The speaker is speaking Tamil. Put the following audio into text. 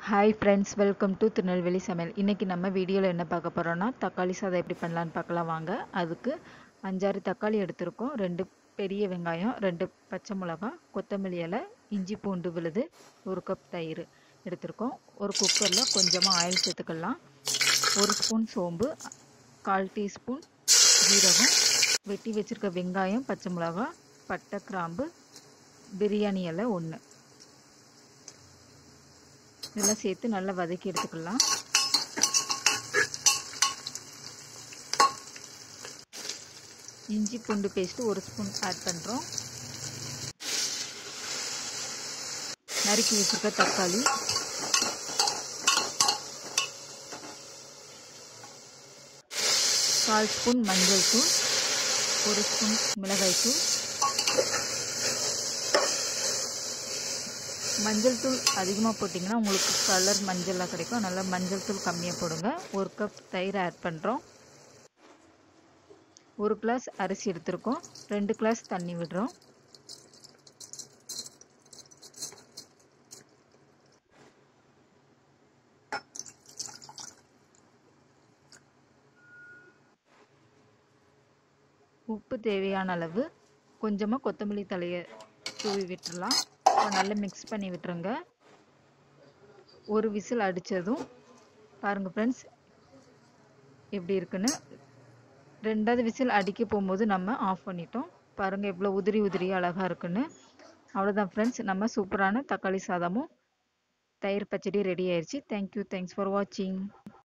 hi friends welcome to Tirunelveli சமையல் இன்றைக்கி நம்ம வீடியோவில் என்ன பார்க்க போகிறோன்னா தக்காளி சாதம் எப்படி பண்ணலான்னு பார்க்கலாம் வாங்க அதுக்கு அஞ்சாறு தக்காளி எடுத்திருக்கோம் ரெண்டு பெரிய வெங்காயம் ரெண்டு பச்சை மிளகாய் கொத்தமல்லி இலை இஞ்சி பூண்டு விழுது ஒரு கப் தயிர் எடுத்திருக்கோம் ஒரு குக்கரில் கொஞ்சமாக ஆயில் சேர்த்துக்கலாம் ஒரு ஸ்பூன் சோம்பு கால் டீஸ்பூன் ஜீரகம் வெட்டி வச்சுருக்க வெங்காயம் பச்சை மிளகாய் பட்டை கிராம்பு பிரியாணி இலை ஒன்று இதெல்லாம் சேர்த்து நல்லா வதக்கி எடுத்துக்கலாம் இஞ்சி பூண்டு பேஸ்ட்டு ஒரு ஸ்பூன் ஆட் பண்ணுறோம் நறுக்கி வச்சுருக்க தக்காளி கால் ஸ்பூன் மஞ்சள் தூள் ஒரு ஸ்பூன் மிளகாய் தூள் மஞ்சள் தூள் அதிகமாக போட்டிங்கன்னா உங்களுக்கு கலர் மஞ்சளாக கிடைக்கும் அதனால் மஞ்சள் தூள் கம்மியாக போடுங்க ஒரு கப் தயிர் ஆட் பண்ணுறோம் ஒரு கிளாஸ் அரிசி எடுத்திருக்கோம் ரெண்டு கிளாஸ் தண்ணி விடுறோம் உப்பு தேவையான அளவு கொஞ்சமாக கொத்தமல்லி தலையை தூவி விட்டுடலாம் நல்லா மிக்ஸ் பண்ணி விட்டுருங்க ஒரு விசில் அடித்ததும் பாருங்கள் ஃப்ரெண்ட்ஸ் எப்படி இருக்குன்னு ரெண்டாவது விசில் அடிக்க போகும்போது நம்ம ஆஃப் பண்ணிட்டோம் பாருங்கள் எவ்வளோ உதிரி உதிரி அழகாக இருக்குன்னு அவ்வளோதான் ஃப்ரெண்ட்ஸ் நம்ம சூப்பரான தக்காளி சாதமும் தயிர் பச்சடி ரெடி ஆயிடுச்சு தேங்க்யூ தேங்க்ஸ் ஃபார் வாட்சிங்